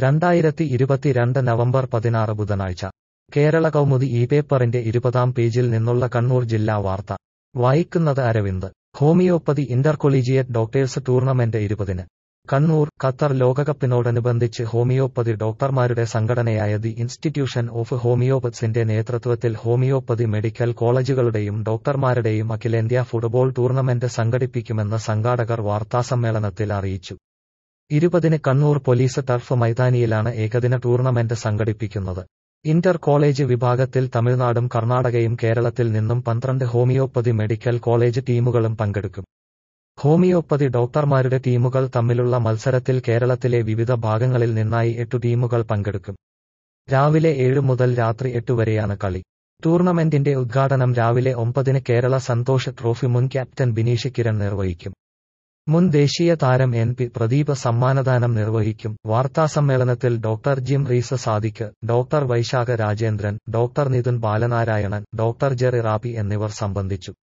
രണ്ടായിരത്തി ഇരുപത്തിരണ്ട് നവംബർ പതിനാറ് ബുധനാഴ്ച കേരള കൗമുദി ഈ പേപ്പറിന്റെ ഇരുപതാം പേജിൽ നിന്നുള്ള കണ്ണൂർ ജില്ലാ വാർത്ത വായിക്കുന്നത് Aravind homeopathy intercollegiate doctors tournament ഇരുപതിന് കണ്ണൂർ ഖത്തർ ലോകകപ്പിനോടനുബന്ധിച്ച് ഹോമിയോപ്പതി ഡോക്ടർമാരുടെ സംഘടനയായ ദി ഇൻസ്റ്റിറ്റ്യൂഷൻ ഓഫ് ഹോമിയോപത്സിന്റെ നേതൃത്വത്തിൽ ഹോമിയോപ്പതി മെഡിക്കൽ കോളേജുകളുടെയും ഡോക്ടർമാരുടെയും അഖിലേന്ത്യാ ഫുട്ബോൾ ടൂർണമെന്റ് സംഘടിപ്പിക്കുമെന്ന് സംഘാടകർ വാർത്താസമ്മേളനത്തിൽ അറിയിച്ചു ഇരുപതിന് കണ്ണൂർ പോലീസ് ടർഫ് മൈതാനിയിലാണ് ഏകദിന ടൂർണമെന്റ് സംഘടിപ്പിക്കുന്നത് ഇന്റർ കോളേജ് വിഭാഗത്തിൽ തമിഴ്നാടും കർണാടകയും കേരളത്തിൽ നിന്നും പന്ത്രണ്ട് ഹോമിയോപ്പതി മെഡിക്കൽ കോളേജ് ടീമുകളും പങ്കെടുക്കും ഹോമിയോപ്പതി ഡോക്ടർമാരുടെ ടീമുകൾ തമ്മിലുള്ള മത്സരത്തിൽ കേരളത്തിലെ വിവിധ ഭാഗങ്ങളിൽ നിന്നായി എട്ടു ടീമുകൾ പങ്കെടുക്കും രാവിലെ ഏഴ് മുതൽ രാത്രി എട്ട് വരെയാണ് കളി ടൂർണമെന്റിന്റെ ഉദ്ഘാടനം രാവിലെ ഒമ്പതിന് കേരള സന്തോഷ് ട്രോഫി മുൻ ക്യാപ്റ്റൻ ബിനീഷ് കിരൺ നിർവഹിക്കും മുൻ ദേശീയ താരം എൻ പി പ്രദീപ് സമ്മാനദാനം നിർവഹിക്കും വാർത്താസമ്മേളനത്തിൽ doctor Jim Rees Sadiq doctor Vaishakha Rajendran doctor Nithun Balanarayanan doctor Jerry Rappai എന്നിവർ സംബന്ധിച്ചു